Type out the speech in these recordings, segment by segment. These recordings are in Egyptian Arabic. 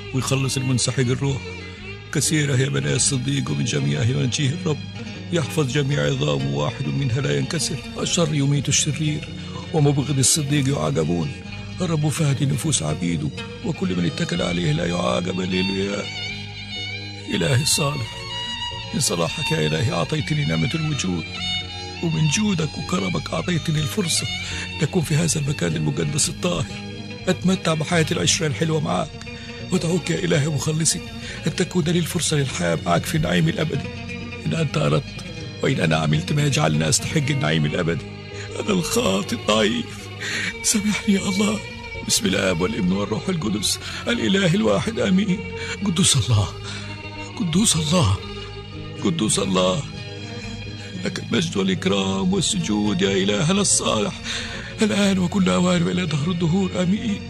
ويخلص المنسحق الروح كثيرة هي بلايا الصديق ومن جميعها ينجيه الرب يحفظ جميع عظامه واحد منها لا ينكسر الشر يميت الشرير ومبغض الصديق يعاقبون الرب فادي نفوس عبيده وكل من اتكل عليه لا يعاقب هللويا إلهي الصالح من صلاحك يا إلهي أعطيتني نعمة الوجود ومن جودك وكرمك أعطيتني الفرصة لأكون في هذا المكان المقدس الطاهر أتمتع بحياة العشرة الحلوة معك ودعوك يا إلهي مخلصي أن تكون لي الفرصة للحياة معك في النعيم الأبدي إن أنت أردت وإن أنا عملت ما يجعلني أستحق النعيم الأبدي أنا الخاطئ ضعيف سامحني يا الله بسم الآب والابن والروح القدس الإله الواحد آمين قدوس الله قدوس الله قدوس الله لك المجد والإكرام والسجود يا إلهنا الصالح الآن وكل أوان وإلى دهر الدهور آمين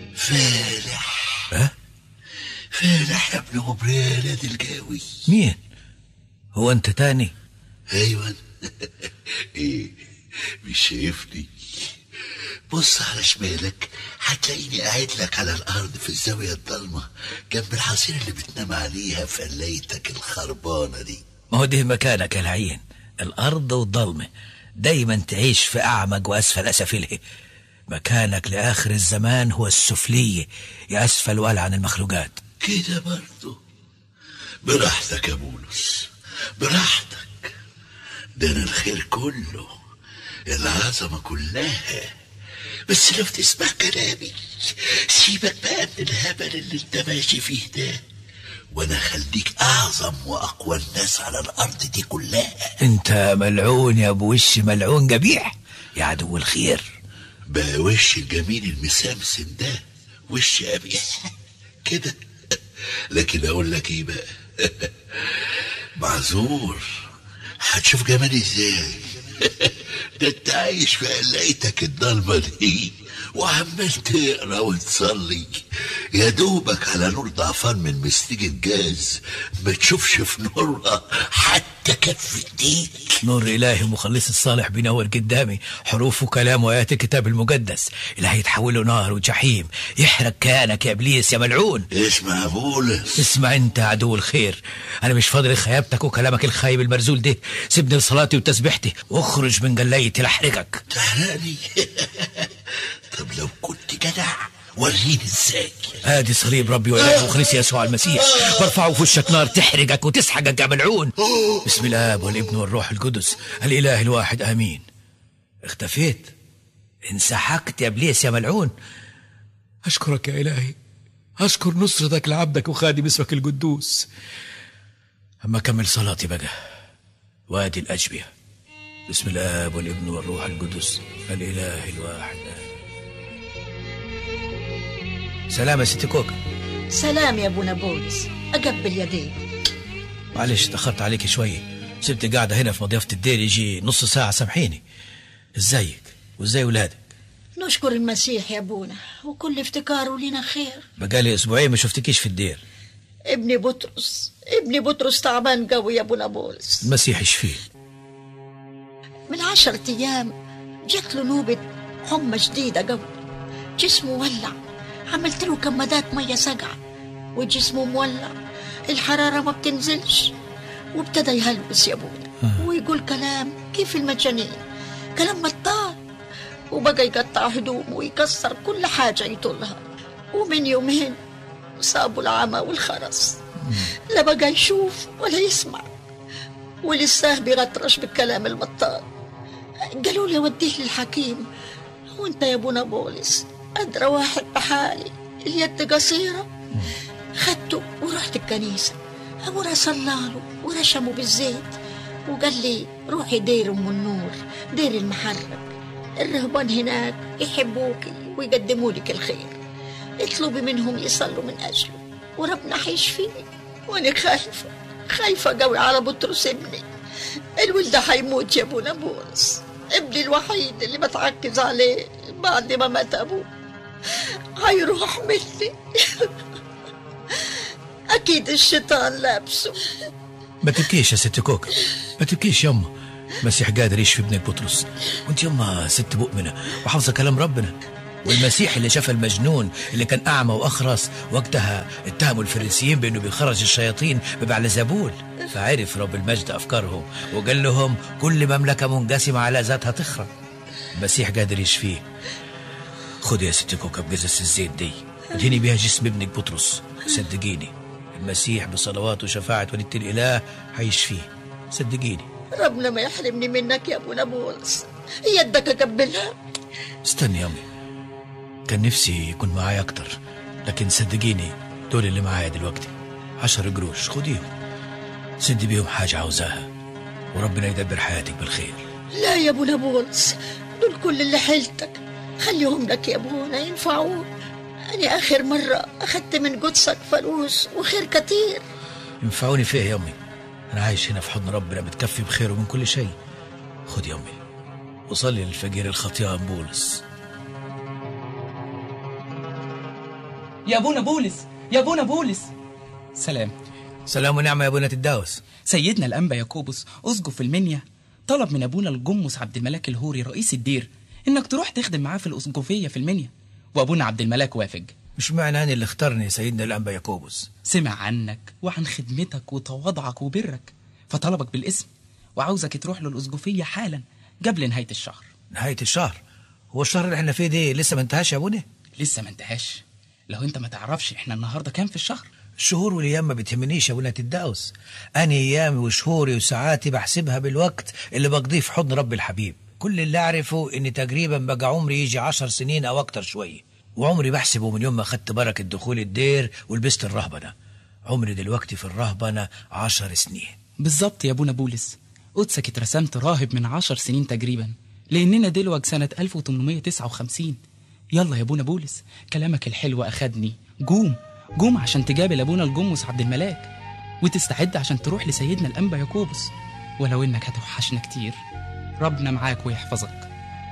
فالح أه؟ فالح يا ابن غبريل القاوي مين؟ هو أنت تاني؟ ايوه ايه مش شايفني بص على شمالك هتلاقيني قاعد لك على الارض في الزاويه الضلمه جنب الحصير اللي بتنام عليها في قلايتك الخربانه دي ما هو ده مكانك يا العين الأرض والضلمة دايما تعيش في أعمق وأسفل أسافله مكانك لآخر الزمان هو السفلية يا أسفل ولا عن المخلوقات كده برضه براحتك يا بولس براحتك ده انا الخير كله العظمه كلها بس لو تسمع كلامي سيبك بقى من الهبل اللي انت ماشي فيه ده وانا خليك اعظم واقوى الناس على الارض دي كلها أنت ملعون يا أبو وش ملعون قبيح يا عدو الخير بقى وش الجميل المسامسم ده وش قبيح كده لكن اقول لك ايه بقى معذور هتشوف جمالي ازاي ده انت عايش في قلايتك الضلمه دي وعمال تقرا وتصلي يا دوبك على نور ضعفان من مستيج الجاز ما تشوفش في نورها حتى كف ايديك نور إلهي مخلص الصالح بينور قدامي حروف وكلام وآيات الكتاب المقدس إلهي يتحوله نار وجحيم يحرق كيانك يا إبليس يا ملعون اسمع يا بولس اسمع انت عدو الخير انا مش فاضل خيابتك وكلامك الخايب المرزول ده سيبني لصلاتي وتسبيحتي واخرج من قلايتي لاحرقك تحرقني طب لو كنت جدع وريني ازاي ادي صليب ربي والهي وخليص يسوع المسيح وارفعه في وشك نار تحرقك وتسحقك يا ملعون بسم الاب والابن والروح القدس الاله الواحد امين اختفيت انسحقت يا ابليس يا ملعون أشكرك يا إلهي أشكر نصرتك لعبدك وخادم اسمك القدوس اما كمل صلاتي بقى وادي الاجبيه بسم الاب والابن والروح القدس الاله الواحد آمين. سلام يا ست كوكا سلام يا ابونا بولس اقبل يديك معلش تأخرت عليك شوية سبت قاعدة هنا في مضيافة الدير يجي نص ساعة سامحيني ازيك وازاي ولادك نشكر المسيح يا ابونا وكل افتكاره لنا خير بقالي اسبوعين ما شفتكيش في الدير ابني بطرس ابني بطرس تعبان قوي يا ابونا بولس المسيح يشفيه من عشرة ايام جات له نوبة حمى شديدة قوي جسمه ولع عملت له كمادات مية ساقعة وجسمه مولع الحرارة ما بتنزلش وابتدى يهلوس يا ابونا ويقول كلام كيف المجانين كلام مطار وبقى يقطع هدومه ويكسر كل حاجة يطولها ومن يومين صابوا العمى والخرس لا بقى يشوف ولا يسمع ولساه بيغطرش بالكلام المطار قالوا لي وديه للحكيم وانت يا ابونا بولس ادرى واحد بحالي اليد قصيرة خدته ورحت الكنيسة ابونا صلاله ورشمه بالزيت وقال لي روحي دير ام النور دير المحرق الرهبان هناك يحبوكي ويقدموا لك الخير اطلبي منهم يصلوا من اجله وربنا حيشفيني وانا خايفه خايفه قوي على بطرس ابني الولد حيموت يا ابونا بولس ابني الوحيد اللي بتعكز عليه بعد ما مات ابوه هيروح مني اكيد الشيطان لابسه ما تبكيش يا ست كوكا ما تبكيش يما المسيح قادر يشفي ابنك بطرس وانت يما ست مؤمنة وحافظة كلام ربنا والمسيح اللي شاف المجنون اللي كان أعمى وأخرس وقتها اتهموا الفريسيين بأنه بيخرج الشياطين ببعلزبول فعرف رب المجد أفكارهم وقال لهم كل مملكة منقسمة على ذاتها تخرب المسيح قادر يشفيه خد يا ست كوكب قزص الزيت دي ادهني بيها جسم ابنك بطرس صدقيني المسيح بصلوات وشفاعة ولدة الإله هيشفيه صدقيني ربنا ما يحرمني منك يا ابو نابلس يدك اقبلها استني يا أمي كان نفسي يكون معايا أكتر لكن صدقيني دول اللي معايا دلوقتي عشر قروش خديهم سدي بيهم حاجة عاوزاها وربنا يدبر حياتك بالخير لا يا ابو نابلس دول كل اللي حيلتك خليهم لك يا ابونا ينفعوك أنا آخر مرة أخدت من قدسك فلوس وخير كتير ينفعوني في ايه يا أمي أنا عايش هنا في حضن ربنا متكفي بخيره من كل شيء خد يا أمي وصلي للفقير الخطيان بولس يا ابونا بولس يا ابونا بولس سلام سلام ونعمة يا ابونا تداوس سيدنا الأنبا ياكوبوس أسقف المنيا طلب من أبونا الجمس عبد الملاك الهوري رئيس الدير إنك تروح تخدم معاه في الأسقفية في المنيا وأبونا عبد الملاك وافق مش معنى أنا اللي اختارني سيدنا الأنبا ياكوبوس سمع عنك وعن خدمتك وتواضعك وبرك فطلبك بالاسم وعاوزك تروح له الأسقفية حالا قبل نهاية الشهر نهاية الشهر هو الشهر اللي احنا فيه دي لسه ما انتهاش يا ابونا لسه ما انتهاش لو انت ما تعرفش احنا النهارده كام في الشهر الشهور والايام ما بتهمنيش يا ابونا تداوس انا ايامي وشهوري وساعاتي بحسبها بالوقت اللي بقضيه في حضن رب الحبيب كل اللي اعرفه ان تقريبا بقى عمري يجي عشر سنين او اكتر شويه وعمري بحسبه من يوم ما خدت بركه دخول الدير ولبست الرهبنه عمري دلوقتي في الرهبنه عشر سنين بالظبط يا ابونا بولس قدسك اترسمت راهب من عشر سنين تقريبا لاننا دلوقتي سنة 1859 يلا يا ابونا بولس كلامك الحلو اخدني قوم قوم عشان تقابل ابونا الجمس عبد الملاك وتستعد عشان تروح لسيدنا الانبا ياكوبس ولو انك هتوحشنا كتير ربنا معاك ويحفظك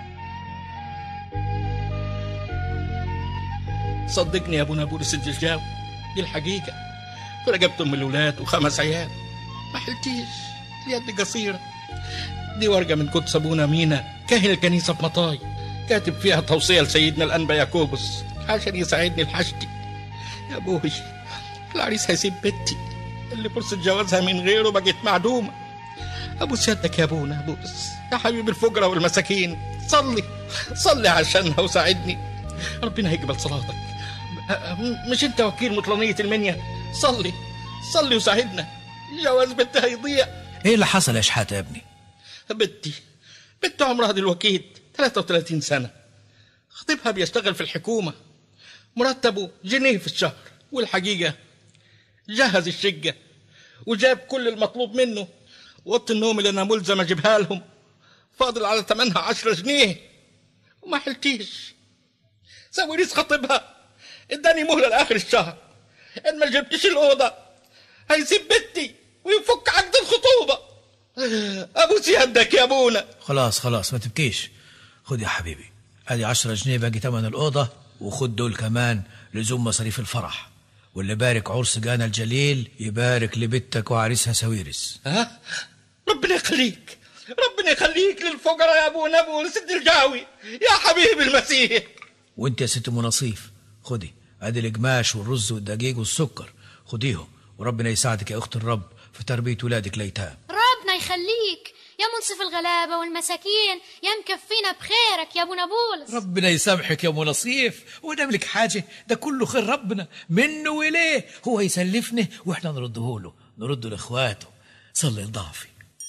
صدقني يا ابونا بولس الجرجاوي دي الحقيقة في رقبت ام الولاد وخمس عيال ما حلتيش اليد قصيرة دي ورقة من قدس ابونا مينا كاهن الكنيسة في مطاي كاتب فيها توصية لسيدنا الأنبا ياكوبس عشان يساعدني لحاجتي يا ابوي العريس هيسيب بنتي اللي فرصة جوازها من غيره بقت معدومة ابو سيادتك يا ابونا بولس يا حبيب الفقراء والمساكين صلي صلي عشانها وساعدني ربنا هيقبل صلاتك أ- مش انت وكيل مطلانية المنيا صلي صلي وساعدنا جواز بنتي هيضيع ايه اللي حصل يا شحاته يا ابني بنتي بنت عمرها دلوقتي 33 سنة خطيبها بيشتغل في الحكومة مرتبه جنيه في الشهر والحقيقة جهز الشقة وجاب كل المطلوب منه وقت النوم اللي أنا ملزم أجيبها لهم فاضل على ثمنها عشرة جنيه وما حلتيش سوي ريس خطيبها اداني مهلة لآخر الشهر إن ما جبتش الأوضة هيسيب بنتي ويفك عقد الخطوبة أبو سيادك يا أبونا خلاص خلاص ما تبكيش خد يا حبيبي ادي عشرة جنيه باقي تمن الأوضة وخد دول كمان لزوم مصاريف الفرح واللي بارك عرس جانا الجليل يبارك لبنتك وعريسها سويرس ها ربنا يخليك ربنا يخليك للفقراء يا ابونا ابو سيد الجاوي يا حبيب المسيح وانت يا ست ام نصيف خدي ادي القماش والرز والدقيق والسكر خديهم وربنا يساعدك يا اخت الرب في تربية ولادك الأيتام ربنا يخليك يا منصف الغلابة والمساكين يا مكفينا بخيرك يا ابونا بولس ربنا يسامحك يا ام نصيف ونملك حاجة ده كله خير ربنا منه وإليه هو يسلفنا واحنا نرده له نرده لاخواته صلي لضعفي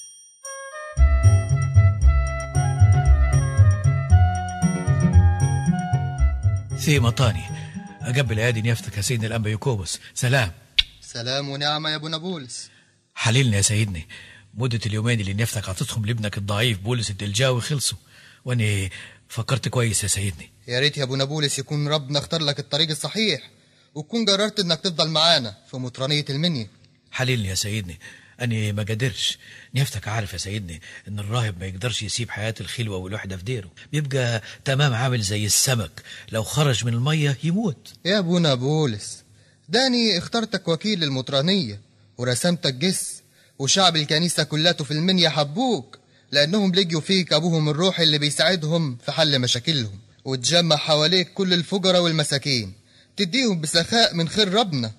في مطاني أقبل أيادي نيافتك يا سيدنا الأنبا يوكوبس سلام سلام ونعمة يا ابو نابلس حللنا يا سيدني مدة اليومين اللي نيافتك عطتهم لابنك الضعيف بولس الدلجاوي خلصوا وأنا فكرت كويس يا سيدني يا ريت يا ابو نابلس يكون ربنا اختار لك الطريق الصحيح وتكون قررت انك تفضل معانا في مطرانية المنيا حللني يا سيدني أنا ما قدرش نيافتك عارف يا سيدني إن الراهب ما يقدرش يسيب حياة الخلوة والوحدة في ديره بيبقى تمام عامل زي السمك لو خرج من المية يموت يا ابو نابلس داني اخترتك وكيل للمطرانية ورسمتك جس وشعب الكنيسة كلته في المنيا حبوك لأنهم لقيوا فيك أبوهم الروحي اللي بيساعدهم في حل مشاكلهم وتجمع حواليك كل الفقراء والمساكين تديهم بسخاء من خير ربنا